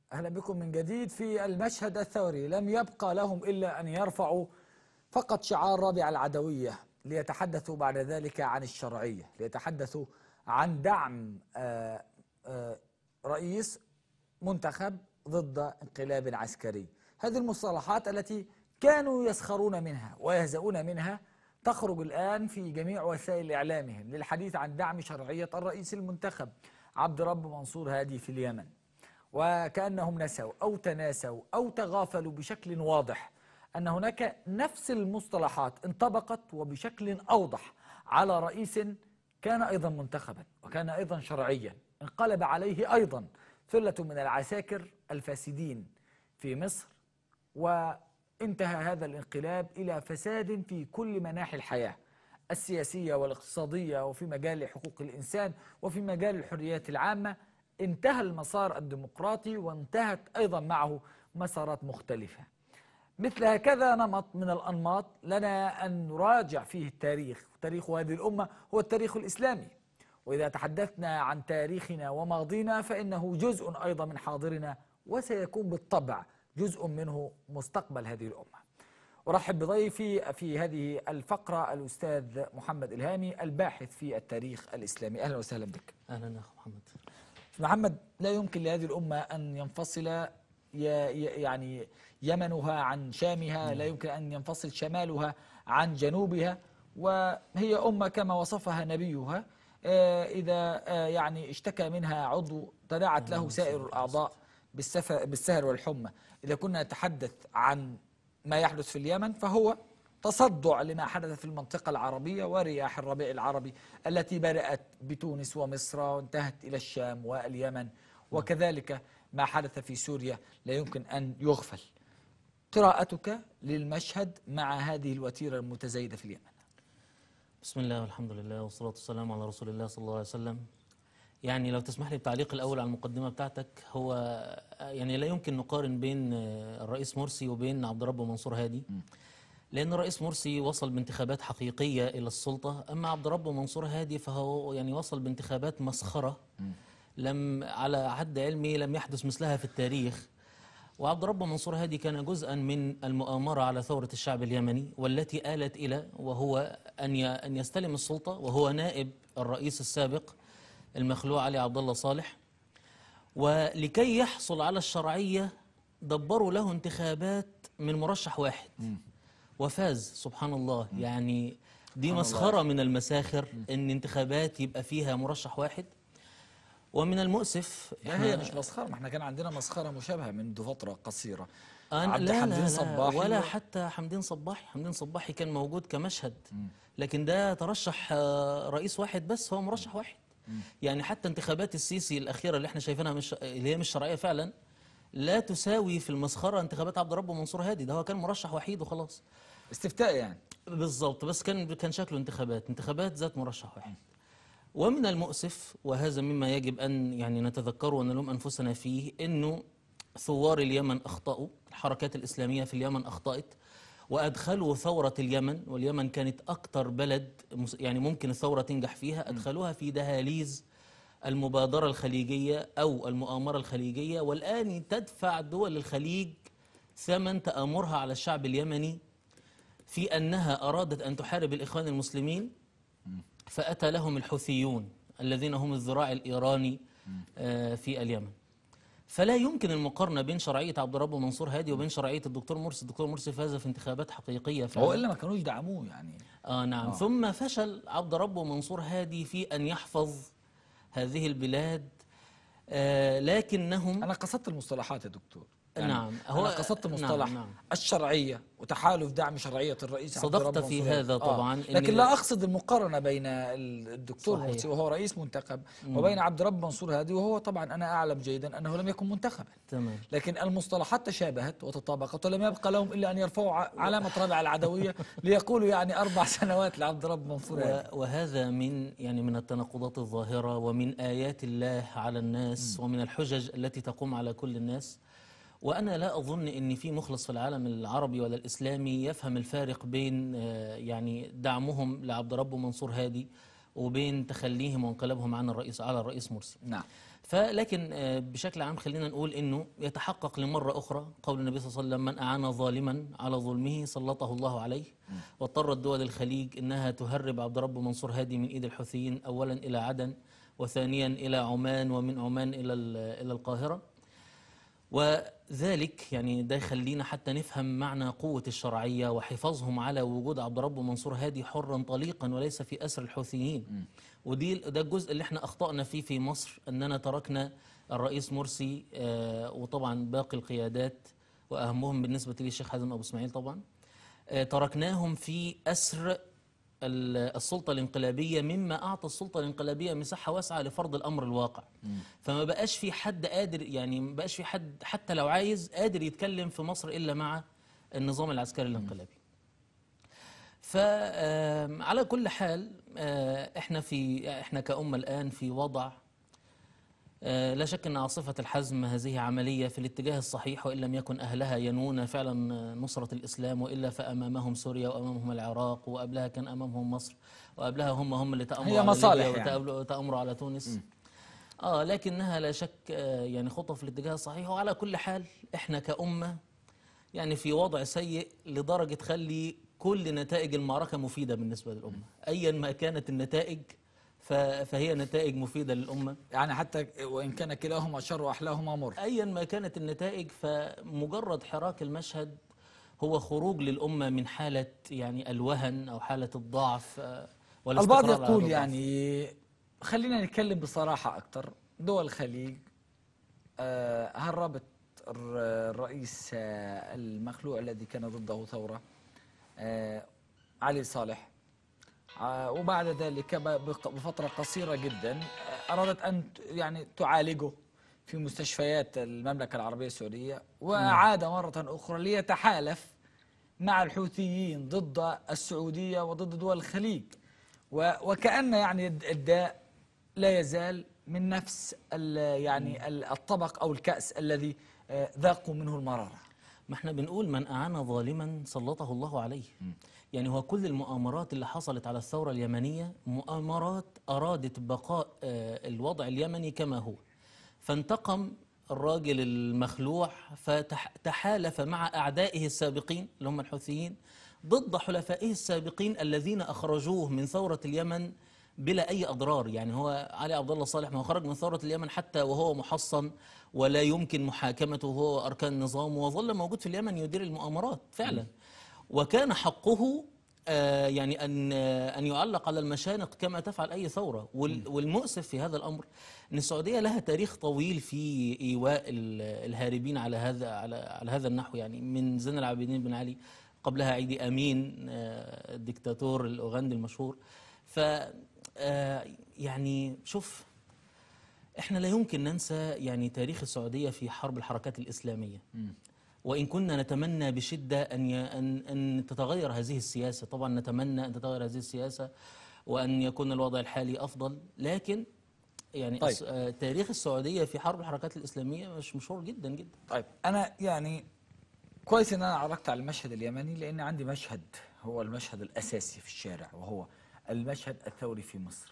أهلا بكم من جديد في المشهد الثوري لم يبقى لهم إلا أن يرفعوا فقط شعار رابع العدوية ليتحدثوا بعد ذلك عن الشرعية ليتحدثوا عن دعم آه، آه، رئيس منتخب ضد انقلاب عسكري هذه المصطلحات التي كانوا يسخرون منها ويهزؤون منها تخرج الآن في جميع وسائل إعلامهم للحديث عن دعم شرعية الرئيس المنتخب عبد رب منصور هادي في اليمن وكأنهم نسوا أو تناسوا أو تغافلوا بشكل واضح أن هناك نفس المصطلحات انطبقت وبشكل أوضح على رئيس كان أيضا منتخبا وكان أيضا شرعيا انقلب عليه أيضا ثلة من العساكر الفاسدين في مصر وانتهى هذا الانقلاب إلى فساد في كل مناحي الحياة السياسية والاقتصادية وفي مجال حقوق الإنسان وفي مجال الحريات العامة انتهى المسار الديمقراطي وانتهت أيضا معه مسارات مختلفة مثل هكذا نمط من الأنماط لنا أن نراجع فيه التاريخ تاريخ هذه الأمة هو التاريخ الإسلامي وإذا تحدثنا عن تاريخنا وماضينا فإنه جزء أيضا من حاضرنا وسيكون بالطبع جزء منه مستقبل هذه الأمة أرحب بضيفي في هذه الفقرة الأستاذ محمد إلهامي الباحث في التاريخ الإسلامي أهلا وسهلا بك اهلا اخ محمد محمد لا يمكن لهذه الأمة أن ينفصل ي- ي- يعني يمنها عن شامها لا يمكن أن ينفصل شمالها عن جنوبها وهي أمة كما وصفها نبيها آه، إذا آه، يعني اشتكى منها عضو تداعت له سائر الأعضاء بالسف- بالسهر والحمى إذا كنا نتحدث عن ما يحدث في اليمن فهو تصدع لما حدث في المنطقة العربية ورياح الربيع العربي التي بدأت بتونس ومصر وانتهت إلى الشام واليمن وكذلك ما حدث في سوريا لا يمكن أن يغفل قراءتك للمشهد مع هذه الوتيرة المتزايدة في اليمن بسم الله والحمد لله والصلاة والسلام على رسول الله صلى الله عليه وسلم يعني لو تسمح لي بتعليق الأول على المقدمة بتاعتك هو يعني لا يمكن نقارن بين الرئيس مرسي وبين عبد الرب منصور هادي لأن الرئيس مرسي وصل بانتخابات حقيقية إلى السلطة أما عبد الرب منصور هادي فهو يعني وصل بانتخابات مسخرة لم على حد علمي لم يحدث مثلها في التاريخ وعبد الرب منصور هادي كان جزءا من المؤامرة على ثورة الشعب اليمني والتي آلت إلى وهو أن ي- أن يستلم السلطة وهو نائب الرئيس السابق المخلوع علي عبد الله صالح ولكي يحصل على الشرعية دبروا له انتخابات من مرشح واحد وفاز سبحان الله يعني دي مسخرة من المساخر ان انتخابات يبقى فيها مرشح واحد ومن المؤسف لا هي مش مسخرة ما احنا كان عندنا مسخرة مشابهة منذ فترة قصيرة أنا- عبد لا حمدين لا لا صباحي ولا و- حتى حمدين صباحي حمدين صباحي كان موجود كمشهد لكن ده ترشح آه، رئيس واحد بس هو مرشح واحد يعني حتى انتخابات السيسي الأخيرة اللي احنا شايفينها مش اللي هي مش شرعية فعلا لا تساوي في المسخرة انتخابات عبد الرب منصور هادي ده هو كان مرشح وحيد وخلاص استفتاء يعني بالضبط بس كان كان شكله انتخابات انتخابات ذات مرشح واحد ومن المؤسف وهذا مما يجب ان يعني نتذكره ونلوم انفسنا فيه انه ثوار اليمن اخطاوا الحركات الاسلاميه في اليمن اخطات وادخلوا ثوره اليمن واليمن كانت اكثر بلد مس- يعني ممكن الثوره تنجح فيها ادخلوها في دهاليز المبادره الخليجيه او المؤامره الخليجيه والان تدفع دول الخليج ثمن تامرها على الشعب اليمني في أنها أرادت أن تحارب الإخوان المسلمين فأتى لهم الحوثيون الذين هم الذراع الإيراني آه، في اليمن فلا يمكن المقارنة بين شرعية عبد الرب منصور هادي وبين شرعية الدكتور مرسي الدكتور مرسي فاز في انتخابات حقيقية هو فعلا إلا ما كانوش دعموه يعني آه نعم ثم فشل عبد رب منصور هادي في أن يحفظ هذه البلاد آه لكنهم أنا قصدت المصطلحات يا دكتور نعم، هو هو- أنا قصدت نعم، مصطلح نعم. الشرعية وتحالف دعم شرعية الرئيس عبد صدقت الرب في منصور هذا هادي. طبعاً، إن- لكن لا أقصد المقارنة بين الدكتور صحيح. مرسي وهو رئيس منتخب وبين عبد الرب منصور هادي وهو طبعا أنا أعلم جيدا أنه لم يكن منتخبا تمام لكن المصطلحات تشابهت وتطابقت ولم يبقى لهم الا ان يرفعوا ع- علامه رابعه العدويه ليقولوا يعني اربع سنوات لعبد رب منصور هادي. و- وهذا من يعني من التناقضات الظاهرة ومن آيات الله على الناس ومن الحجج التي تقوم على كل الناس وأنا لا أظن أن في مخلص في العالم العربي ولا الإسلامي يفهم الفارق بين آه، يعني دعمهم لعبد رب منصور هادي وبين تخليهم وانقلابهم عن الرئيس على الرئيس مرسي نعم فلكن آه، بشكل عام خلينا نقول انه يتحقق لمره اخرى قول النبي صلى الله عليه وسلم من اعان ظالما على ظلمه سلطه الله عليه واضطرت دول الخليج انها تهرب عبد رب منصور هادي من ايد الحوثيين اولا الى عدن وثانيا الى عمان ومن عمان الى ال- الى القاهره وذلك يعني ده يخلينا حتى نفهم معنى قوة الشرعية وحفاظهم على وجود عبد رب منصور هادي حرا طليقا وليس في أسر الحوثيين ودي ده الجزء اللي احنا أخطأنا فيه في مصر أننا تركنا الرئيس مرسي آه، وطبعا باقي القيادات وأهمهم بالنسبة لي الشيخ حازم أبو إسماعيل طبعا آه، تركناهم في أسر ال- السلطة الانقلابية مما أعطى السلطة الانقلابية مساحة واسعة لفرض الأمر الواقع فما بقاش في حد قادر يعني ما بقاش في حد حتى لو عايز قادر يتكلم في مصر إلا مع النظام العسكري الانقلابي فعلى كل حال آه، احنا في احنا كأمة الآن في وضع آه، لا شك أن عاصفة الحزم هذه عملية في الاتجاه الصحيح وإن لم يكن أهلها ينوون فعلا آه، نصرة الإسلام وإلا فأمامهم سوريا وأمامهم العراق وقبلها كان أمامهم مصر وقبلها هم هم اللي تأمروا هي على مصالح ليبيا يعني. وتأمروا- وتأمروا على تونس آه لكنها لا شك آه، يعني خطوة في الاتجاه الصحيح وعلى كل حال إحنا كأمة يعني في وضع سيء لدرجة تخلي كل نتائج المعركة مفيدة بالنسبة للأمة أيا ما كانت النتائج ف- فهي نتائج مفيدة للأمة يعني حتى وإن كان كلاهما شر وأحلاهما مر ايا ما كانت النتائج فمجرد حراك المشهد هو خروج للامه من حاله يعني الوهن او حاله الضعف آه، والاستقرار البعض على يقول الضعف. يعني خلينا نتكلم بصراحة أكثر دول الخليج آه، هربت الر- الرئيس آه، المخلوع الذي كان ضده ثورة آه، علي صالح آه، وبعد ذلك ب- بق- بفترة قصيرة جدا آه، أرادت أن ت- يعني تعالجه في مستشفيات المملكة العربية السعودية وعاد مرة أخرى ليتحالف مع الحوثيين ضد السعودية وضد دول الخليج و- وكأن يعني الد- الداء لا يزال من نفس ال- يعني ال- الطبق أو الكأس الذي آه، ذاقوا منه المرارة ما احنا بنقول من اعان ظالما سلطه الله عليه يعني هو كل المؤامرات اللي حصلت على الثوره اليمنيه مؤامرات ارادت بقاء آه، الوضع اليمني كما هو فانتقم الراجل المخلوع فتحالف مع اعدائه السابقين اللي هم الحوثيين ضد حلفائه السابقين الذين اخرجوه من ثوره اليمن بلا اي اضرار يعني هو علي عبد الله صالح ما هو خرج من ثوره اليمن حتى وهو محصن ولا يمكن محاكمته هو اركان النظام وظل موجود في اليمن يدير المؤامرات فعلا وكان حقه آه، يعني ان آه، ان يعلق على المشانق كما تفعل اي ثوره وال- والمؤسف في هذا الامر ان السعوديه لها تاريخ طويل في ايواء ال- الهاربين على هذا على على هذا النحو يعني من زين العابدين بن علي قبلها عيدي امين آه، الدكتاتور الاوغندي المشهور ف آه، يعني شوف احنا لا يمكن ننسى يعني تاريخ السعوديه في حرب الحركات الاسلاميه وإن كنا نتمنى بشدة أن ي- أن أن تتغير هذه السياسة، طبعا نتمنى أن تتغير هذه السياسة وأن يكون الوضع الحالي أفضل، لكن يعني طيب. الس- آه، تاريخ السعودية في حرب الحركات الإسلامية مش مشهور جدا جدا. طيب أنا يعني كويس إن أنا عرضت على المشهد اليمني لأن عندي مشهد هو المشهد الأساسي في الشارع وهو المشهد الثوري في مصر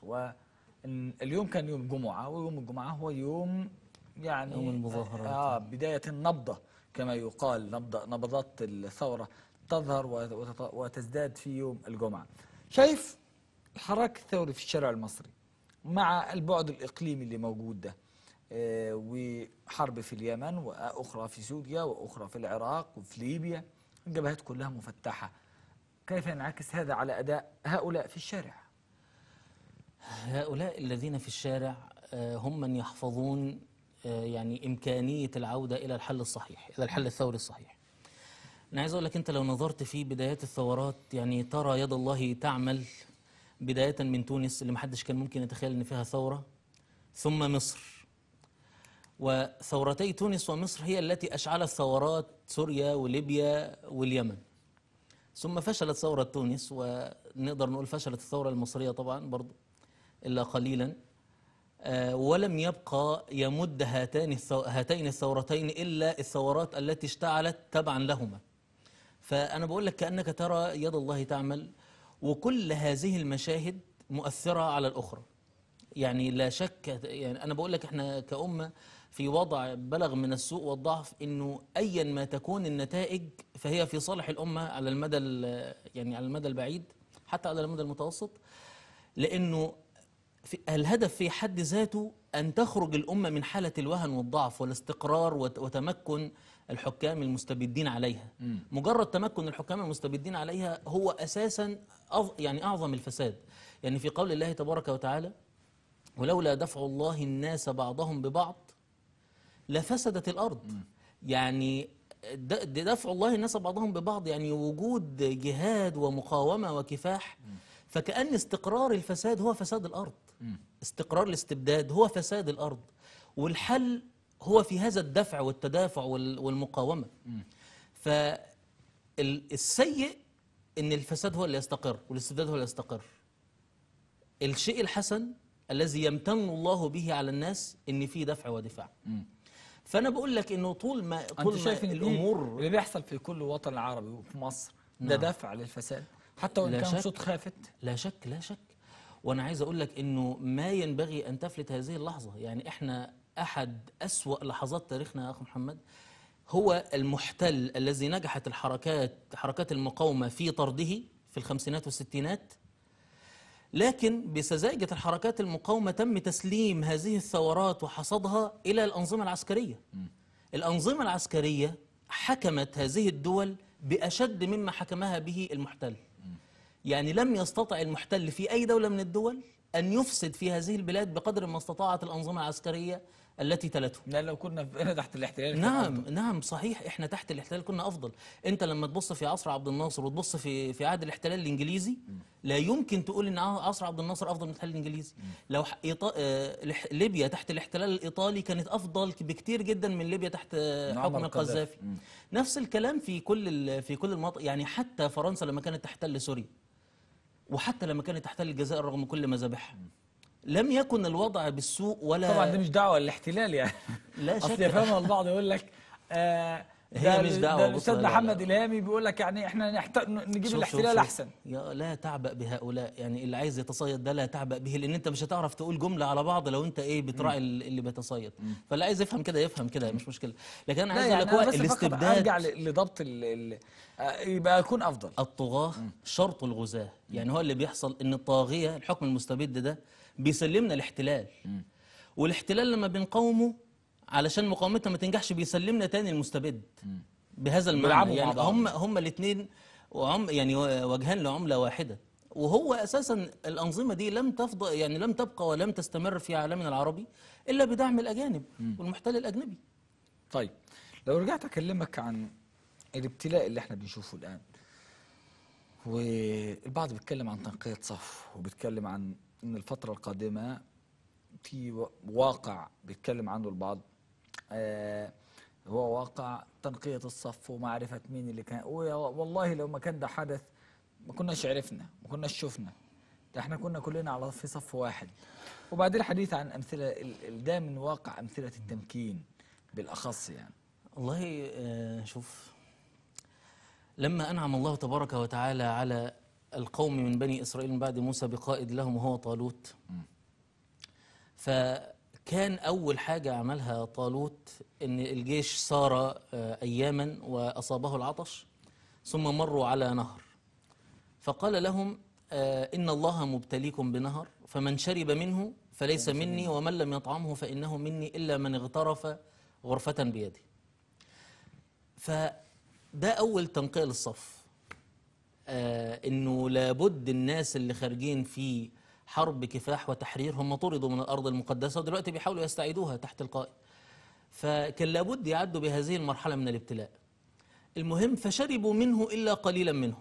واليوم كان يوم جمعة ويوم الجمعة هو يوم يعني يوم المظاهرات. آه بداية النبضة كما يقال نبضة نبضات الثورة تظهر وتت- وتزداد في يوم الجمعة شايف الحراك الثوري في الشارع المصري مع البعد الإقليمي اللي موجود ده آه، وحرب في اليمن وأخرى في سوريا وأخرى في العراق وفي ليبيا الجبهات كلها مفتحة كيف ينعكس هذا على أداء هؤلاء في الشارع هؤلاء الذين في الشارع آه، هم من يحفظون آه، يعني إمكانية العودة إلى الحل الصحيح، إلى الحل الثوري الصحيح. أنا عايز أقول لك أنت لو نظرت في بدايات الثورات يعني ترى يد الله تعمل بداية من تونس اللي محدش كان ممكن يتخيل إن فيها ثورة ثم مصر وثورتي تونس ومصر هي التي أشعلت ثورات سوريا وليبيا واليمن ثم فشلت ثورة تونس ونقدر نقول فشلت الثورة المصرية طبعا برضو إلا قليلا آه، ولم يبقى يمد هاتين الثو... هاتين الثورتين إلا الثورات التي اشتعلت تبعا لهما فأنا بقول لك كأنك ترى يد الله تعمل وكل هذه المشاهد مؤثرة على الأخرى يعني لا شك يعني أنا بقول لك إحنا كأمة في وضع بلغ من السوء والضعف إنه أيا ما تكون النتائج فهي في صالح الأمة على المدى ال- يعني على المدى البعيد حتى على المدى المتوسط لأنه في الهدف في حد ذاته أن تخرج الأمة من حالة الوهن والضعف والاستقرار وت- وتمكن الحكام المستبدين عليها مجرد تمكن الحكام المستبدين عليها هو أساسا أض... يعني أعظم الفساد يعني في قول الله تبارك وتعالى ولولا دفع الله الناس بعضهم ببعض لفسدت الأرض يعني د- د- دفع الله الناس بعضهم ببعض يعني وجود جهاد ومقاومة وكفاح فكأن استقرار الفساد هو فساد الأرض استقرار الاستبداد هو فساد الأرض والحل هو في هذا الدفع والتدافع وال- والمقاومة فالسيء ان الفساد هو اللي يستقر والاستبداد هو اللي يستقر الشيء الحسن الذي يمتن الله به على الناس ان في دفع ودفاع فانا بقول لك انه طول ما طول انت ما شايف ان دي الامور اللي بيحصل في كل وطن عربي وفي مصر ده نعم. دفع للفساد حتى وان لا كان شك. صوت خافت لا شك لا شك وانا عايز اقول لك انه ما ينبغي ان تفلت هذه اللحظه يعني احنا احد اسوا لحظات تاريخنا يا اخ محمد هو المحتل الذي نجحت الحركات حركات المقاومه في طرده في الخمسينات والستينات لكن بسذاجة الحركات المقاومة تم تسليم هذه الثورات وحصدها إلى الأنظمة العسكرية الأنظمة العسكرية حكمت هذه الدول بأشد مما حكمها به المحتل يعني لم يستطع المحتل في أي دولة من الدول أن يفسد في هذه البلاد بقدر ما استطاعت الأنظمة العسكرية التي تلته لا لو كنا بقينا تحت الاحتلال كان نعم أفضل. نعم صحيح احنا تحت الاحتلال كنا افضل انت لما تبص في عصر عبد الناصر وتبص في في عهد الاحتلال الانجليزي لا يمكن تقول ان عصر عبد الناصر افضل من الاحتلال الانجليزي لو ح- إيطا... آه، الح- ليبيا تحت الاحتلال الايطالي كانت افضل بكتير جدا من ليبيا تحت آه، معمر حكم القذافي. القذافي نفس الكلام في كل ال... في كل المناطق يعني حتى فرنسا لما كانت تحتل سوريا وحتى لما كانت تحتل الجزائر رغم كل مذابحها لم يكن الوضع بالسوء ولا طبعا دي مش دعوه للاحتلال يعني لا اصل شك. يفهمها البعض يقول لك آه هي ده مش ال- دعوة، ده بص، الاستاذ لا، لا. محمد الهامي بيقول لك يعني احنا نحت... نجيب شوف- الاحتلال شوف- شوف. احسن يا لا تعبأ بهؤلاء يعني اللي عايز يتصيد ده لا تعبأ به لان انت مش هتعرف تقول جمله على بعض لو انت ايه بتراعي ال- اللي بيتصيد فاللي عايز يفهم كده يفهم كده مش مشكله لكن انا لا عايز اقول يعني لك انا هو بس فقط ارجع الاستبداد ل- لضبط ال... ال... آه يبقى يكون افضل الطغاة شرط الغزاة يعني هو اللي بيحصل ان الطاغية الحكم المستبد ده بيسلمنا الاحتلال والاحتلال لما بنقاومه علشان مقاومتنا ما تنجحش بيسلمنا تاني المستبد بهذا بيلعبوا المعنى مع يعني بعض. هم هم الاثنين وعم يعني وجهان لعملة واحدة وهو اساسا الانظمه دي لم تفضل يعني لم تبقى ولم تستمر في عالمنا العربي الا بدعم الاجانب والمحتل الاجنبي طيب لو رجعت اكلمك عن الابتلاء اللي احنا بنشوفه الان والبعض بيتكلم عن تنقية صف وبيتكلم عن ان الفترة القادمة في و- واقع بيتكلم عنه البعض آه هو واقع تنقية الصف ومعرفة مين اللي كان ويا- والله لو ما كان ده حدث ما كناش عرفنا ما كناش شفنا ده احنا كنا كلنا على في صف واحد وبعدين الحديث عن امثله ال- ال- ده من واقع امثله التمكين بالاخص يعني والله آه، شوف لما أنعم الله تبارك وتعالى على القوم من بني إسرائيل من بعد موسى بقائد لهم وهو طالوت فكان أول حاجة عملها طالوت إن الجيش سار آه، أياما وأصابه العطش ثم مروا على نهر فقال لهم آه، إن الله مبتليكم بنهر فمن شرب منه فليس مني ومن لم يطعمه فإنه مني إلا من اغترف غرفة بيده فده أول تنقية للصف آه إنه لابد الناس اللي خارجين في حرب كفاح وتحرير هم طردوا من الأرض المقدسة ودلوقتي بيحاولوا يستعيدوها تحت القائد فكان لابد يعدوا بهذه المرحلة من الابتلاء المهم فشربوا منه إلا قليلا منهم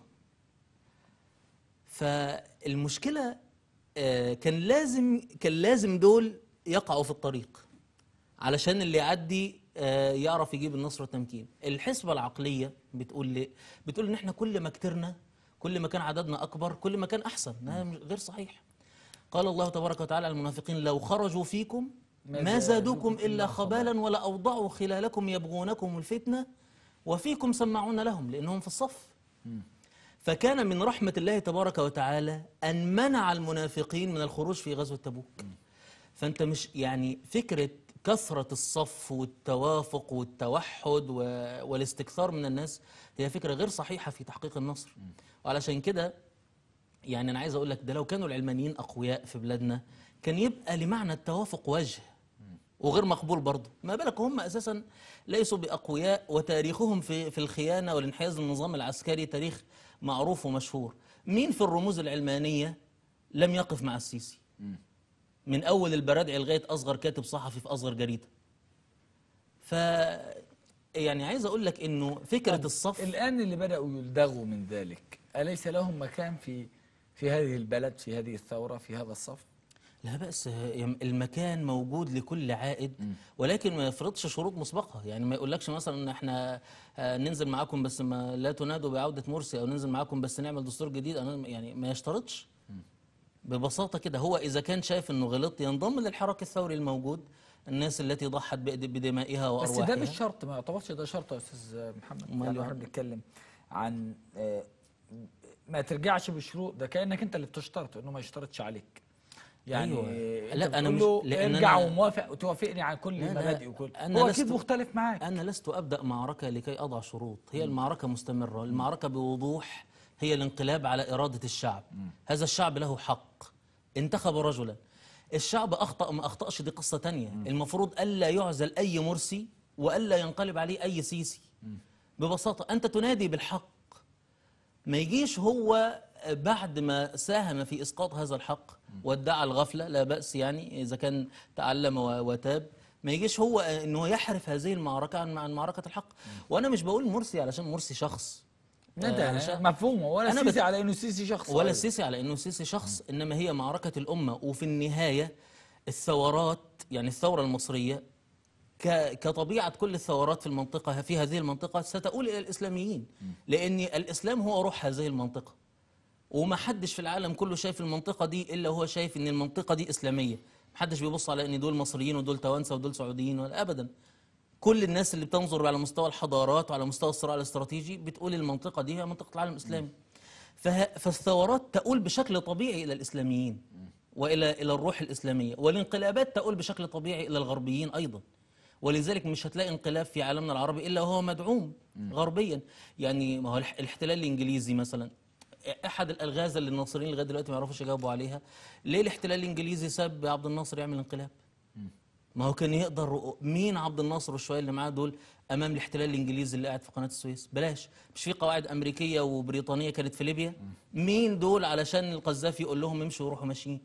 فالمشكلة آه، كان لازم كان لازم دول يقعوا في الطريق علشان اللي يعدي آه، يعرف يجيب النصر والتمكين الحسبة العقلية بتقول لي بتقول ان احنا كل ما كترنا كل ما كان عددنا اكبر كل ما كان احسن ده مش- غير صحيح قال الله تبارك وتعالى على المنافقين لو خرجوا فيكم ما ما زادوكم زادوكم إلا الا خبالا. خبالا ولا اوضعوا خلالكم يبغونكم الفتنه وفيكم سماعون لهم لانهم في الصف فكان من رحمة الله تبارك وتعالى أن منع المنافقين من الخروج في غزوة تبوك فأنت مش يعني فكرة كثرة الصف والتوافق والتوحد و- والاستكثار من الناس هي فكرة غير صحيحة في تحقيق النصر وعلشان كده يعني أنا عايز أقول لك ده لو كانوا العلمانيين أقوياء في بلادنا كان يبقى لمعنى التوافق وجه وغير مقبول برضه ما بالك هم اساسا ليسوا باقوياء وتاريخهم في في الخيانه والانحياز للنظام العسكري تاريخ معروف ومشهور مين في الرموز العلمانيه لم يقف مع السيسي من اول البرادعي لغايه اصغر كاتب صحفي في اصغر جريده ف يعني عايز اقول لك انه فكره طب الصف الآن اللي بدأوا يلدغوا من ذلك أليس لهم مكان في في هذه البلد في هذه الثورة في هذا الصف لا بأس يم- المكان موجود لكل عائد ولكن ما يفرضش شروط مسبقة يعني ما يقولكش مثلا ان احنا آه، ننزل معاكم بس ما لا تنادوا بعودة مرسي او ننزل معاكم بس نعمل دستور جديد أنا يعني ما يشترطش ببساطة كده هو إذا كان شايف إنه غلط ينضم للحراك الثوري الموجود الناس التي ضحت بد- بدمائها بس وأرواحها ده مش شرط ما يعتبرش ده شرط يا أستاذ محمد أمال يعني يعني؟ احنا بنتكلم عن آه، ما ترجعش بالشروط ده كأنك أنت اللي بتشترط إنه ما يشترطش عليك يعني أيوة. أنت لا، أنا بتقول مش- له لأن ارجع أنا- وموافق وتوافقني على كل لا، لا، مبادئ وكل أنا هو لست- أكيد مختلف معاك أنا لست أبدأ معركة لكي أضع شروط هي المعركة مستمرة المعركة بوضوح هي الانقلاب على إرادة الشعب هذا الشعب له حق انتخب رجلا الشعب أخطأ ما أخطأش دي قصة تانية المفروض ألا يعزل أي مرسي وألا ينقلب عليه أي سيسي ببساطة أنت تنادي بالحق ما يجيش هو بعد ما ساهم في اسقاط هذا الحق وادعى الغفله لا باس يعني اذا كان تعلم و- وتاب ما يجيش هو انه يحرف هذه المعركه عن عن معركه الحق وانا مش بقول مرسي علشان مرسي شخص لا آه، ده علشان- مفهوم ولا أنا سيسي بت- على إنه سيسي شخص ولا أيضا. السيسي على انه السيسي شخص انما هي معركه الامه وفي النهايه الثورات يعني الثوره المصريه ك- كطبيعه كل الثورات في المنطقه في هذه المنطقه ستؤول الى الاسلاميين لان الاسلام هو روح هذه المنطقه وما حدش في العالم كله شايف المنطقه دي الا هو شايف ان المنطقه دي اسلاميه ما حدش بيبص على ان دول مصريين ودول توانسه ودول سعوديين ولا ابدا كل الناس اللي بتنظر على مستوى الحضارات وعلى مستوى الصراع الاستراتيجي بتقول المنطقه دي هي منطقه العالم الاسلامي فه- فالثورات تؤول بشكل طبيعي الى الاسلاميين والى الى الروح الاسلاميه والانقلابات تؤول بشكل طبيعي الى الغربيين ايضا ولذلك مش هتلاقي انقلاب في عالمنا العربي الا وهو مدعوم غربيا يعني ما هو الح- الاحتلال الانجليزي مثلا احد الالغاز اللي الناصريين لغايه دلوقتي ما يعرفوش يجاوبوا عليها ليه الاحتلال الانجليزي ساب عبد الناصر يعمل انقلاب ما هو كان يقدر مين عبد الناصر والشويه اللي معاه دول امام الاحتلال الانجليزي اللي قاعد في قناه السويس بلاش مش في قواعد امريكيه وبريطانيه كانت في ليبيا مين دول علشان القذافي يقول لهم امشوا وروحوا ماشيين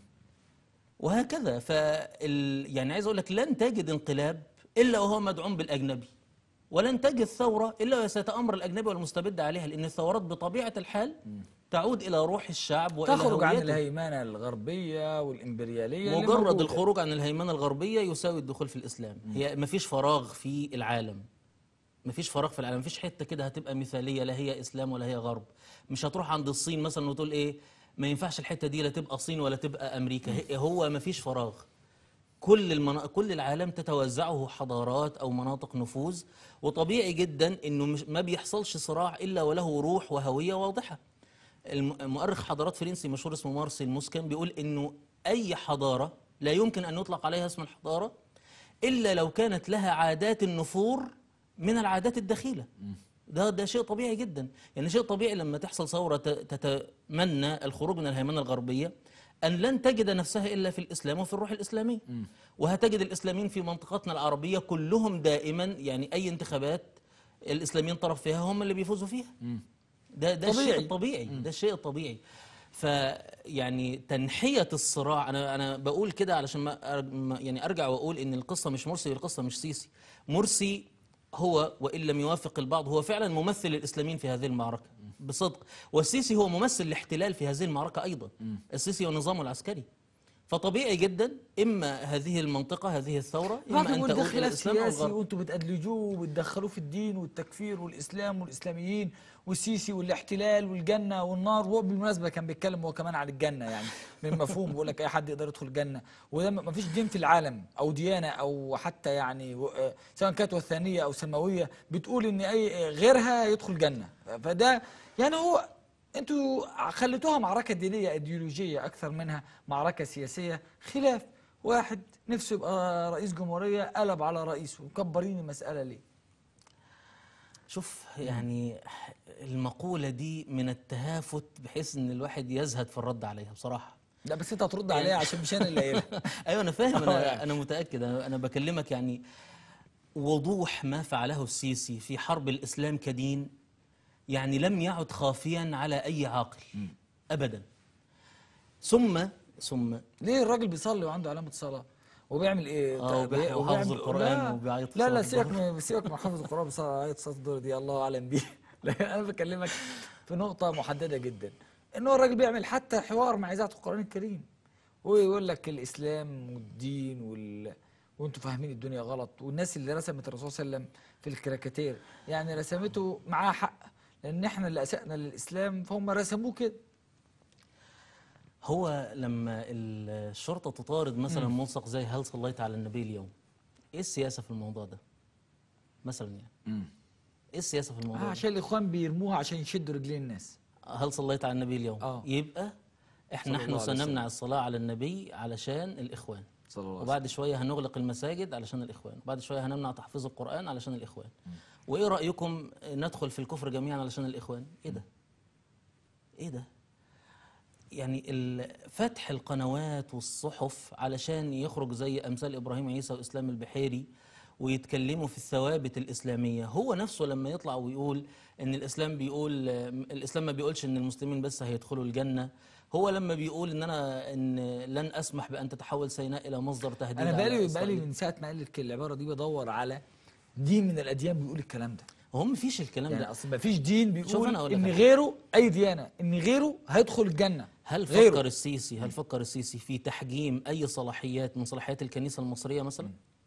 وهكذا فال يعني عايز اقول لك لن تجد انقلاب الا وهو مدعوم بالاجنبي ولن تجد ثوره الا وسيتامر الاجنبي والمستبد عليها لان الثورات بطبيعه الحال تعود الى روح الشعب والى تخرج عن هويته. الهيمنة الغربية والإمبريالية اللي مجرد موجودة. الخروج عن الهيمنه الغربيه يساوي الدخول في الاسلام هي مفيش فراغ في العالم مفيش فراغ في العالم مفيش حته كده هتبقى مثاليه لا هي اسلام ولا هي غرب مش هتروح عند الصين مثلا وتقول ايه ما ينفعش الحته دي لا تبقى الصين ولا تبقى امريكا هي- هو مفيش فراغ كل المنا... كل العالم تتوزعه حضارات او مناطق نفوذ وطبيعي جدا انه مش... ما بيحصلش صراع الا وله روح وهويه واضحه الم- المؤرخ حضارات فرنسي مشهور اسمه مارسيل موسكان بيقول انه اي حضاره لا يمكن ان يطلق عليها اسم الحضاره الا لو كانت لها عادات النفور من العادات الدخيله ده ده شيء طبيعي جدا يعني شيء طبيعي لما تحصل ثوره ت- تتمنى الخروج من الهيمنه الغربيه ان لن تجد نفسها الا في الاسلام وفي الروح الاسلامي وهتجد الاسلاميين في منطقتنا العربيه كلهم دائما يعني اي انتخابات الاسلاميين طرف فيها هم اللي بيفوزوا فيها ده ده الشيء طبيعي. الطبيعي ده الشيء الطبيعي فيعني تنحية الصراع أنا أنا بقول كده علشان ما أر- ما- يعني أرجع وأقول إن القصة مش مرسي القصة مش سيسي مرسي هو وإن لم يوافق البعض هو فعلا ممثل الإسلاميين في هذه المعركة بصدق والسيسي هو ممثل الاحتلال في هذه المعركة أيضا السيسي ونظامه العسكري فطبيعي جدا إما هذه المنطقة هذه الثورة بعض إما أن يقول تؤول ده إلى خلاف الإسلام أو سياسي الغرب وانتم بتأدلجوه وبتدخلوه في الدين والتكفير والاسلام والاسلاميين والسيسي والاحتلال والجنه والنار وهو بالمناسبه كان بيتكلم هو كمان عن الجنه يعني من مفهوم بيقول لك اي حد يقدر يدخل الجنه وده ما فيش دين في العالم او ديانه او حتى يعني و- آه، سواء كانت وثنيه او سماويه بتقول ان اي غيرها يدخل جنه فده يعني هو انتوا خليتوها معركة دينية ايديولوجية اكثر منها معركة سياسية خلاف واحد نفسه يبقى رئيس جمهورية قلب على رئيسه مكبرين المسألة ليه شوف يعني المقولة دي من التهافت بحيث ان الواحد يزهد في الرد عليها بصراحة لا بس انت هترد عليها عشان مش انا اللي قايلها ايوه انا فاهم آه يعني. انا انا متاكد انا انا بكلمك يعني وضوح ما فعله السيسي في حرب الاسلام كدين يعني لم يعد خافيا على اي عاقل ابدا ثم ثم ليه الراجل بيصلي وعنده علامة صلاة وبيعمل ايه؟ آه، طب وبيح- إيه؟ وحافظ وبيعمل- القرآن لا، وبيعيط في لا صلاة لا سيبك الظهر. من سيبك من حافظ القرآن بصلاة آية صلاة الظهر دي الله أعلم بيه لكن أنا بكلمك في نقطة محددة جدا إن هو الراجل بيعمل حتى حوار مع إذاعة القرآن الكريم ويقول لك الإسلام والدين وال وانتوا فاهمين الدنيا غلط والناس اللي رسمت الرسول صلى الله عليه وسلم في الكاريكاتير يعني رسمته معاه حق لان احنا اللي اسأنا للاسلام فهم رسموه كده هو لما الشرطه تطارد مثلا ملصق زي هل صليت على النبي اليوم ايه السياسه في الموضوع ده مثلا يعني ايه السياسه في آه الموضوع ده عشان الاخوان بيرموها عشان يشدوا رجلين الناس هل صليت على النبي اليوم آه. يبقى احنا صلى نحن الله عليه وسلم. سنمنع الصلاه على النبي علشان الاخوان صلى الله عليه وبعد شويه هنغلق المساجد علشان الاخوان وبعد شويه هنمنع تحفيظ القران علشان الاخوان وايه رايكم ندخل في الكفر جميعا علشان الاخوان ايه ده ايه ده يعني ال- فتح القنوات والصحف علشان يخرج زي امثال ابراهيم عيسى واسلام البحيري ويتكلموا في الثوابت الاسلاميه هو نفسه لما يطلع ويقول ان الاسلام بيقول الاسلام ما بيقولش ان المسلمين بس هيدخلوا الجنه هو لما بيقول ان انا ان لن اسمح بان تتحول سيناء الى مصدر تهديد انا على بقالي بقالي إسرائيل. من ساعه ما قال لك العباره دي بدور على دين من الاديان بيقول الكلام ده هو مفيش الكلام يعني ده اصل ما فيش دين شوف بيقول أنا أقول لك ان حاجة. غيره اي ديانه ان غيره هيدخل الجنه هل غيره. فكر السيسي هل فكر السيسي في تحجيم اي صلاحيات من صلاحيات الكنيسه المصريه مثلا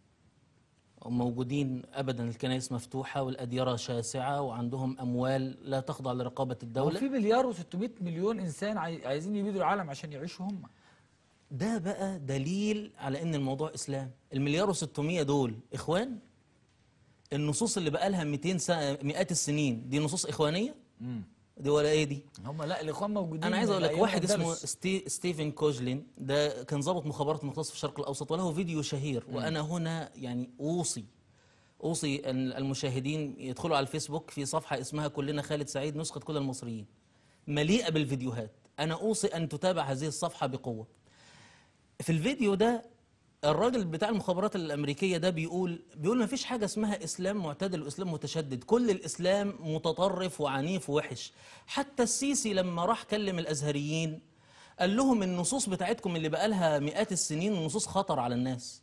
موجودين ابدا الكنائس مفتوحه والاديره شاسعه وعندهم اموال لا تخضع لرقابه هو الدوله في مليار و600 مليون انسان عاي- عايزين يبيدوا العالم عشان يعيشوا هم ده بقى دليل على ان الموضوع اسلام المليار و600 دول اخوان النصوص اللي بقى لها 200 سنه مئات السنين دي نصوص اخوانيه دي ولا ايه دي هم لا الاخوان موجودين انا عايز من اقول لك أيام واحد اسمه الأندلس. ستي ستيفن كوجلين ده كان ضابط مخابرات مختص في الشرق الاوسط وله فيديو شهير وانا هنا يعني اوصي اوصي ان المشاهدين يدخلوا على الفيسبوك في صفحه اسمها كلنا خالد سعيد نسخه كل المصريين مليئه بالفيديوهات انا اوصي ان تتابع هذه الصفحه بقوه في الفيديو ده الراجل بتاع المخابرات الامريكيه ده بيقول بيقول ما فيش حاجه اسمها اسلام معتدل واسلام متشدد كل الاسلام متطرف وعنيف ووحش حتى السيسي لما راح كلم الازهريين قال لهم النصوص بتاعتكم اللي بقالها مئات السنين نصوص خطر على الناس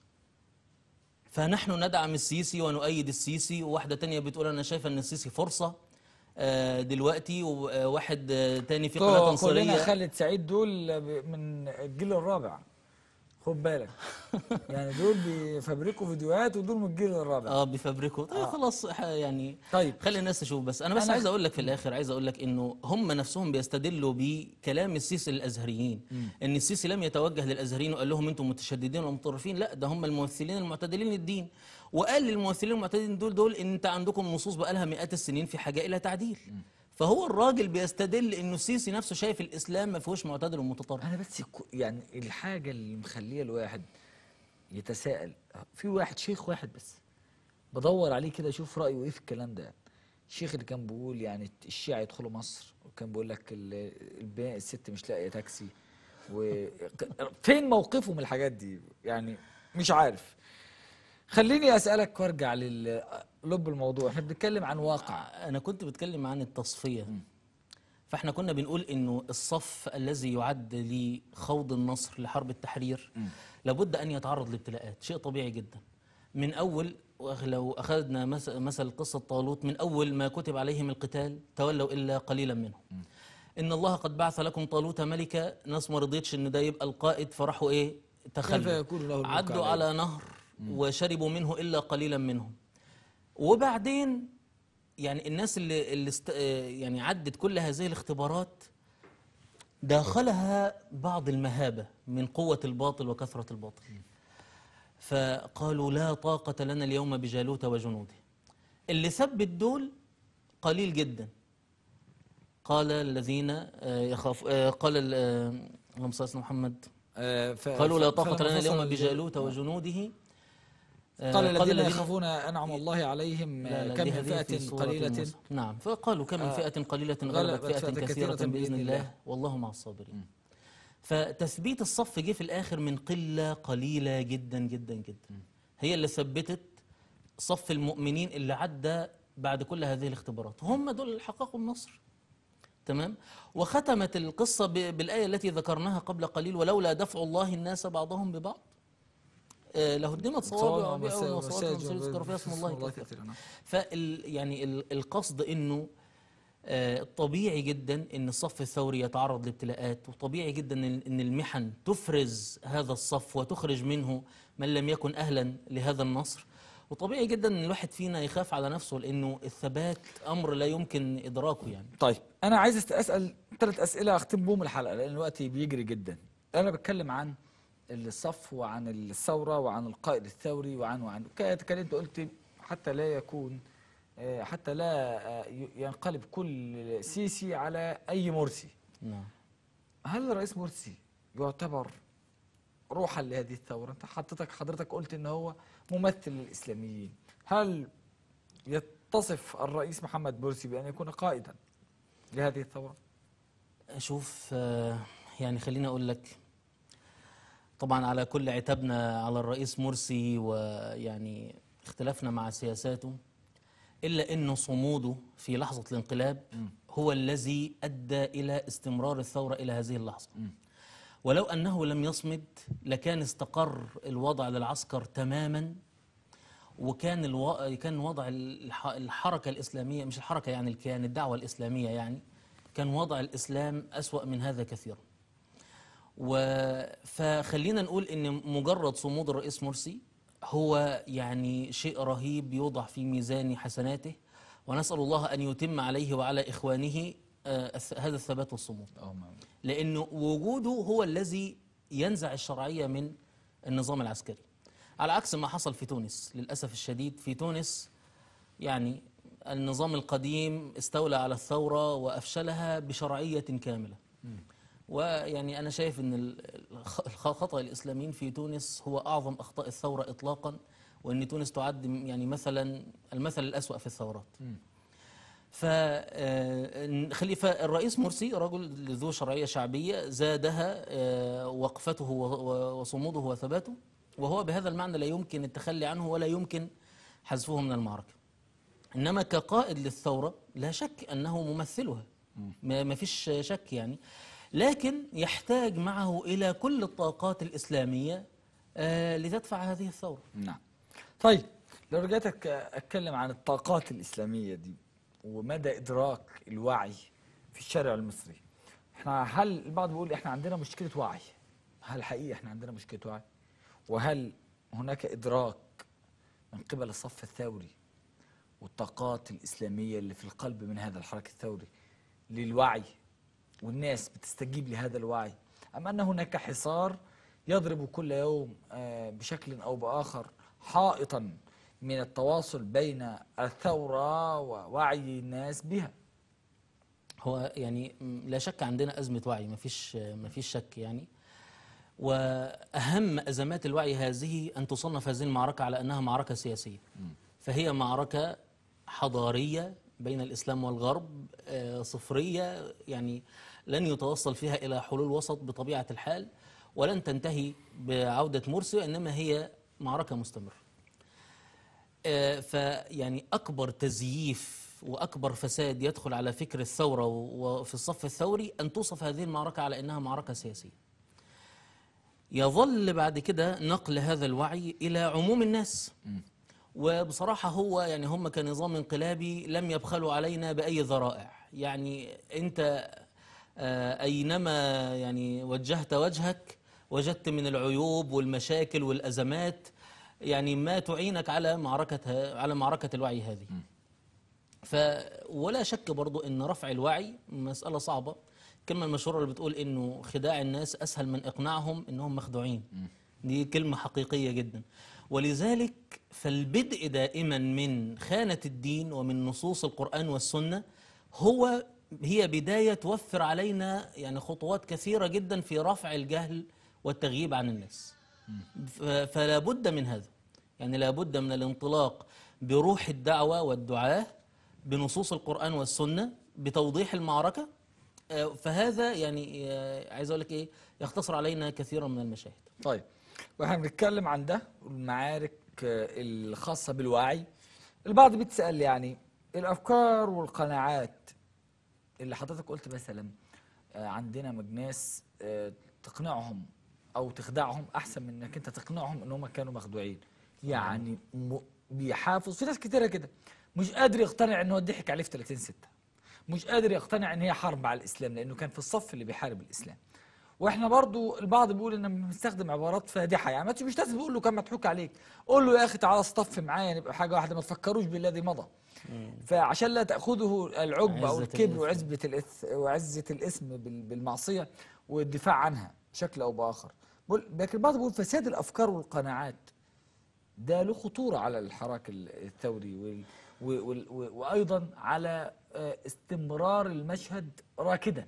فنحن ندعم السيسي ونؤيد السيسي وواحده تانية بتقول انا شايفه ان السيسي فرصه آه، دلوقتي وواحد آه، تاني في قناه بتوع تنصيريه كلنا خالد سعيد دول ب- من الجيل الرابع خد بالك يعني دول بيفبركوا فيديوهات ودول من الجيل الرابع اه بيفبركوا طيب خلاص ح- يعني طيب خلي الناس تشوف بس انا بس أنا- عايز اقول لك في الاخر عايز اقول لك انه هم نفسهم بيستدلوا بكلام السيسي للازهريين ان السيسي لم يتوجه للازهريين وقال لهم انتم متشددين ومتطرفين لا ده هم الممثلين المعتدلين للدين وقال للممثلين المعتدلين دول دول ان انت عندكم نصوص بقى لها مئات السنين في حاجه الى تعديل فهو الراجل بيستدل انه السيسي نفسه شايف الاسلام ما فيهوش معتدل ومتطرف انا بس كو- يعني الحاجه اللي مخليه الواحد يتساءل في واحد شيخ واحد بس بدور عليه كده اشوف رايه ايه في الكلام ده الشيخ اللي كان بيقول يعني الشيعة يدخلوا مصر وكان بيقول لك ال- الب- الست مش لاقيه تاكسي و فين موقفه من الحاجات دي يعني مش عارف خليني اسالك وارجع للب الموضوع احنا بنتكلم عن واقع انا كنت بتكلم عن التصفيه فاحنا كنا بنقول انه الصف الذي يعد لخوض النصر لحرب التحرير لابد ان يتعرض لابتلاءات شيء طبيعي جدا من اول وأخ- لو اخذنا مس- مثل قصه طالوت من اول ما كتب عليهم القتال تولوا الا قليلا منهم ان الله قد بعث لكم طالوت ملكا ناس ما رضيتش ان ده يبقى القائد فراحوا ايه كيف تخلوا يكون له الملك عدوا عليه؟ على نهر وشربوا منه الا قليلا منهم وبعدين يعني الناس اللي, اللي است... آه، يعني عدت كل هذه الاختبارات داخلها بعض المهابة من قوة الباطل وكثرة الباطل فقالوا لا طاقة لنا اليوم بجالوت وجنوده اللي ثبت دول قليل جدا قال الذين آه، يخاف آه، قال ال- آه، اللهم صل على سيدنا محمد آه، ف- قالوا لا ف- طاقة فلما لنا فصل اليوم الج- بجالوت وجنوده آه، قال الذين يخافون أنعم الله عليهم لا لا كم دي من هذه في فئة سورة قليلة النصر. نعم فقالوا كم من آه، فئة قليلة غلبت غلبت فئة فئة كثيرة كثيرة بإذن بإذن الله الله. والله مع الصابرين فتثبيت الصف جه في الآخر من قلة قليلة جدا جدا جدا هي اللي ثبتت صف المؤمنين اللي عدى بعد كل هذه الاختبارات هم دول اللي حققوا النصر تمام وختمت القصة ب- بالآية التي ذكرناها قبل قليل ولولا دفع الله الناس بعضهم ببعض آه، لهدمت صوابع وبيع وصوات ومساجد يذكر فيها اسم الله كثيرا كثيرا نعم. فال يعني ال- القصد انه آه، طبيعي جدا ان الصف الثوري يتعرض لابتلاءات وطبيعي جدا ان إن المحن تفرز هذا الصف وتخرج منه من لم يكن اهلا لهذا النصر وطبيعي جدا ان الواحد فينا يخاف على نفسه لانه الثبات امر لا يمكن ادراكه يعني طيب انا عايز أست- اسال ثلاث اسئله اختم بهم الحلقه لان الوقت بيجري جدا انا بتكلم عن الصف وعن الثوره وعن القائد الثوري وعن وعن كانت كان انت قلت حتى لا يكون آه، حتى لا آه، ي- ينقلب كل سيسي على اي مرسي نعم هل الرئيس مرسي يعتبر روحا لهذه الثوره انت حضرتك حضرتك قلت ان هو ممثل للاسلاميين هل يتصف الرئيس محمد مرسي بان يكون قائدا لهذه الثوره شوف آه، يعني خليني اقول لك طبعا على كل عتابنا على الرئيس مرسي ويعني اختلافنا مع سياساته الا انه صموده في لحظه الانقلاب هو الذي ادى الى استمرار الثوره الى هذه اللحظه ولو انه لم يصمد لكان استقر الوضع للعسكر تماما وكان الو... كان وضع الح... الحركة الإسلامية مش الحركة يعني الكيان الدعوة الإسلامية يعني كان وضع الإسلام أسوأ من هذا كثيرا و... فخلينا نقول إن مجرد صمود الرئيس مرسي هو يعني شيء رهيب يوضع في ميزان حسناته ونسأل الله أن يتم عليه وعلى إخوانه آه، الث- هذا الثبات والصمود لأنه وجوده هو الذي ينزع الشرعية من النظام العسكري على عكس ما حصل في تونس للأسف الشديد في تونس يعني النظام القديم استولى على الثورة وأفشلها بشرعية كاملة ويعني أنا شايف أن ال- الخ- خطأ الإسلاميين في تونس هو أعظم أخطاء الثورة إطلاقا وأن تونس تعد يعني مثلا المثل الأسوأ في الثورات ف آه، خليفة الرئيس مرسي رجل ذو شرعية شعبية زادها آه، وقفته و- و- وصموده وثباته وهو بهذا المعنى لا يمكن التخلي عنه ولا يمكن حذفه من المعركة إنما كقائد للثورة لا شك أنه ممثلها ما ما فيش شك يعني لكن يحتاج معه إلى كل الطاقات الإسلامية آه، لتدفع هذه الثورة نعم طيب لو رجعت أك- اتكلم عن الطاقات الاسلاميه دي ومدى ادراك الوعي في الشارع المصري احنا هل البعض بيقول احنا عندنا مشكله وعي هل حقيقي احنا عندنا مشكله وعي وهل هناك ادراك من قبل الصف الثوري والطاقات الاسلاميه اللي في القلب من هذا الحركه الثوري للوعي والناس بتستجيب لهذا الوعي أم أن هناك حصار يضرب كل يوم آه، بشكل أو بآخر حائطا من التواصل بين الثورة ووعي الناس بها هو يعني م- لا شك عندنا أزمة وعي ما فيش ما فيش شك يعني وأهم أزمات الوعي هذه أن تصنف هذه المعركة على أنها معركة سياسية فهي معركة حضارية بين الإسلام والغرب آه، صفرية يعني لن يتوصل فيها إلى حلول وسط بطبيعة الحال ولن تنتهي بعودة مرسي وإنما هي معركة مستمرة آه، فيعني أكبر تزييف وأكبر فساد يدخل على فكر الثورة و- وفي الصف الثوري أن توصف هذه المعركة على أنها معركة سياسية يظل بعد كده نقل هذا الوعي إلى عموم الناس وبصراحة هو يعني هم كنظام انقلابي لم يبخلوا علينا بأي ذرائع يعني أنت آه، أينما يعني وجهت وجهك وجدت من العيوب والمشاكل والأزمات يعني ما تعينك على معركة على معركة الوعي هذه ف ولا شك برضو ان رفع الوعي مسألة صعبة الكلمة المشهورة اللي بتقول انه خداع الناس اسهل من اقناعهم انهم مخدوعين دي كلمة حقيقية جدا ولذلك فالبدء دائما من خانة الدين ومن نصوص القرآن والسنة هو هي بداية توفر علينا يعني خطوات كثيرة جدا في رفع الجهل والتغييب عن الناس ف- فلا بد من هذا يعني لا بد من الانطلاق بروح الدعوة والدعاة بنصوص القرآن والسنة بتوضيح المعركة آه، فهذا يعني آه، عايز أقول لك إيه يختصر علينا كثيرا من المشاهد طيب واحنا بنتكلم عن ده المعارك آه، الخاصة بالوعي البعض بيتسأل يعني الأفكار والقناعات اللي حضرتك قلت مثلا آه، عندنا مجناس آه، تقنعهم أو تخدعهم أحسن من إنك أنت تقنعهم إن هم كانوا مخدوعين يعني م- بيحافظ في ناس كتيرة كده مش قادر يقتنع إن هو ضحك عليه في 30 ستة مش قادر يقتنع إن هي حرب على الإسلام لأنه كان في الصف اللي بيحارب الإسلام واحنا برضو البعض بيقول ان بنستخدم عبارات فادحه يعني ما مش لازم تقول له كان مضحوك عليك قول له يا اخي تعالى اصطف معايا نبقى حاجه واحده ما تفكروش بالذي مضى فعشان لا تاخذه العجب او عزة الكبر الإثم. وعزبه الإث وعزه الاسم بال- بالمعصيه والدفاع عنها بشكل او باخر بقول- لكن البعض بيقول فساد الافكار والقناعات ده له خطوره على الحراك ال- الثوري وال و- وال- و- وايضا على آه، استمرار المشهد راكدا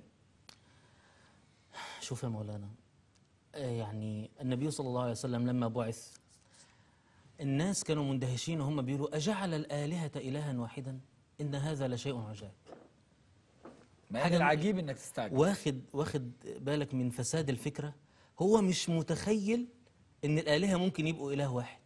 شوف يا مولانا آه، يعني النبي صلى الله عليه وسلم لما بعث الناس كانوا مندهشين وهم بيقولوا أجعل الآلهة إلها واحدا إن هذا لشيء عجاب ما حاجة- حاجه العجيب انك تستعجب واخد واخد بالك من فساد الفكرة هو مش متخيل إن الآلهة ممكن يبقوا إله واحد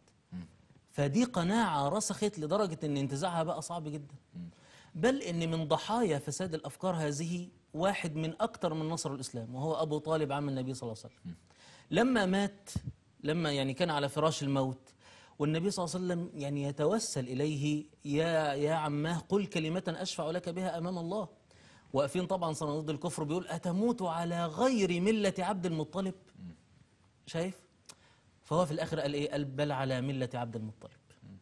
فدي قناعة رسخت لدرجة إن انتزاعها بقى صعب جدا بل إن من ضحايا فساد الأفكار هذه واحد من أكثر من نصر الإسلام وهو أبو طالب عم النبي صلى الله عليه وسلم لما مات لما يعني كان على فراش الموت والنبي صلى الله عليه وسلم يعني يتوسل إليه يا يا عماه قل كلمة أشفع لك بها أمام الله واقفين طبعا صناديد الكفر بيقول أتموت على غير ملة عبد المطلب شايف فهو في الآخر قال إيه قال بل على ملة عبد المطلب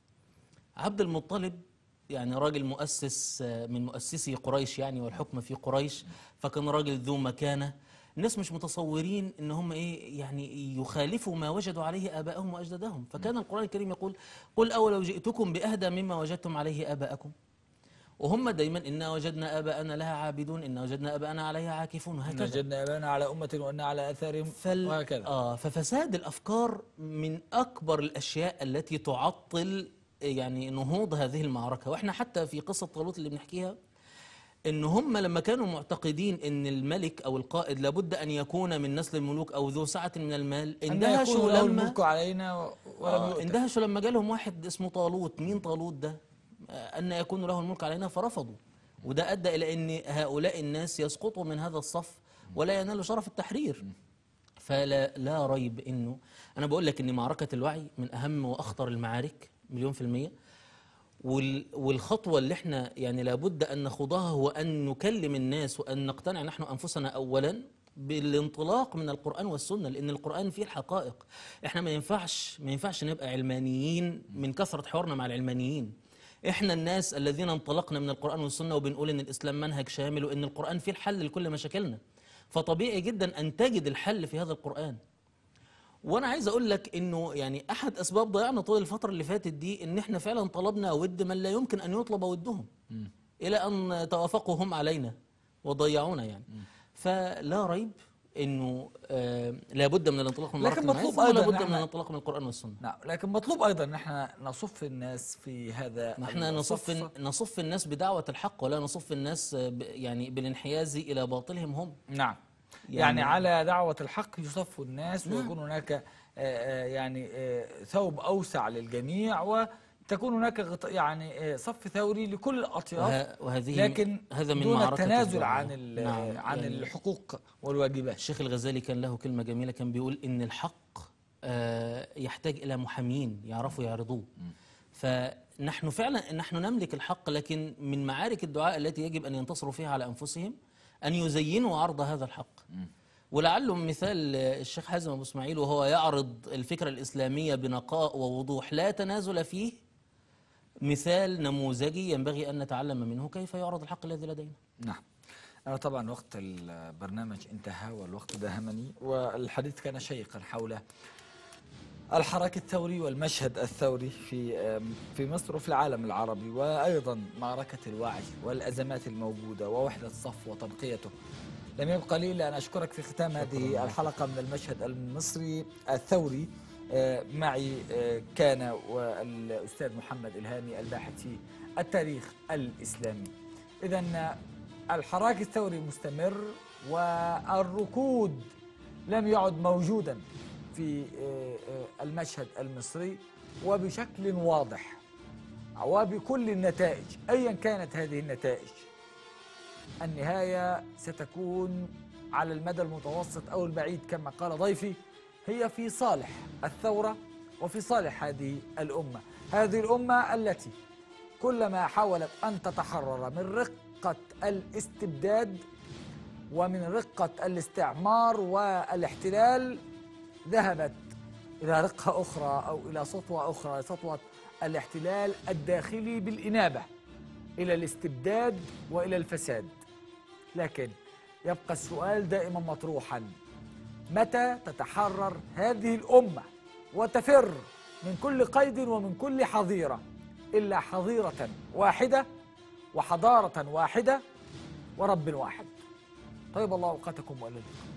عبد المطلب يعني راجل مؤسس آه، من مؤسسي قريش يعني والحكم في قريش فكان راجل ذو مكانة الناس مش متصورين ان هم ايه يعني يخالفوا ما وجدوا عليه ابائهم واجدادهم فكان القران الكريم يقول قل اولو جئتكم باهدى مما وجدتم عليه اباءكم وهم دايما انا وجدنا اباءنا لها عابدون انا وجدنا اباءنا عليها عاكفون إن وهكذا وجدنا ابانا على امه وان على اثارهم فال... وهكذا آه ففساد الأفكار من أكبر الأشياء التي تعطل يعني نهوض هذه المعركة وإحنا حتى في قصة طالوت اللي بنحكيها إن هم لما كانوا معتقدين إن الملك أو القائد لابد أن يكون من نسل الملوك أو ذو سعة من المال ان اندهشوا يكون له لما الملك علينا و- ولم آه يؤت اندهشوا لما جالهم واحد اسمه طالوت مين طالوت ده آه أن يكون له الملك علينا فرفضوا وده أدى إلى أن هؤلاء الناس يسقطوا من هذا الصف ولا ينالوا شرف التحرير فلا لا ريب انه انا بقول لك ان معركه الوعي من اهم واخطر المعارك مليون في الميه وال والخطوه اللي احنا يعني لابد ان نخوضها هو ان نكلم الناس وان نقتنع نحن انفسنا اولا بالانطلاق من القران والسنه لان القران فيه الحقائق احنا ما ينفعش ما ينفعش نبقى علمانيين من كثره حوارنا مع العلمانيين احنا الناس الذين انطلقنا من القران والسنه وبنقول ان الاسلام منهج شامل وان القران فيه الحل لكل مشاكلنا فطبيعي جدا ان تجد الحل في هذا القران وانا عايز اقول لك انه يعني احد اسباب ضياعنا طول الفتره اللي فاتت دي ان احنا فعلا طلبنا ود من لا يمكن ان يطلب ودهم الى ان توافقوا هم علينا وضيعونا يعني فلا ريب انه آه لابد من الانطلاق من لكن معركة مطلوب المعارف أيضاً ولابد نحن- من الانطلاق من القران والسنه نعم لكن مطلوب ايضا ان احنا نصف الناس في هذا ما احنا نصف الصف. نصف الناس بدعوه الحق ولا نصف الناس آه، ب- يعني بالانحياز الى باطلهم هم نعم يعني, يعني- على دعوة الحق يصف الناس نعم. ويكون هناك آه، آه، يعني آه، ثوب أوسع للجميع وتكون هناك غط- يعني آه، صف ثوري لكل الأطياف وه- وهذه لكن هذا من دون معركة التنازل الدعاء. عن ال- نعم، عن يعني الحقوق والواجبات الشيخ الغزالي كان له كلمة جميلة كان بيقول إن الحق آه، يحتاج إلى محامين يعرفوا يعرضوه فنحن فعلا نحن نملك الحق لكن من معارك الدعاء التي يجب أن ينتصروا فيها على أنفسهم أن يزينوا عرض هذا الحق ولعله مثال آه، الشيخ حازم أبو إسماعيل وهو يعرض الفكرة الإسلامية بنقاء ووضوح لا تنازل فيه مثال نموذجي ينبغي أن نتعلم منه كيف يعرض الحق الذي لدينا نعم أنا طبعا وقت البرنامج انتهى والوقت داهمني والحديث كان شيقا حول الحراك الثوري والمشهد الثوري في في مصر وفي العالم العربي وايضا معركه الوعي والازمات الموجوده ووحده الصف وتنقيته لم يبقى لي الا ان اشكرك في ختام هذه الحلقه من المشهد المصري الثوري آه، معي آه، كان والاستاذ محمد الهامي الباحث في التاريخ الاسلامي اذا الحراك الثوري مستمر والركود لم يعد موجودا في آه، آه، المشهد المصري وبشكل واضح وبكل النتائج ايا كانت هذه النتائج النهايه ستكون على المدى المتوسط او البعيد كما قال ضيفي هي في صالح الثوره وفي صالح هذه الامه هذه الامه التي كلما حاولت ان تتحرر من رقه الاستبداد ومن رقه الاستعمار والاحتلال ذهبت إلى رقة أخرى أو إلى سطوة أخرى سطوة الاحتلال الداخلي بالإنابة إلى الاستبداد وإلى الفساد لكن يبقى السؤال دائما مطروحا متى تتحرر هذه الأمة وتفر من كل قيد ومن كل حظيرة إلا حظيرة واحدة وحضارة واحدة ورب واحد طيب الله أوقاتكم وإلى اللقاء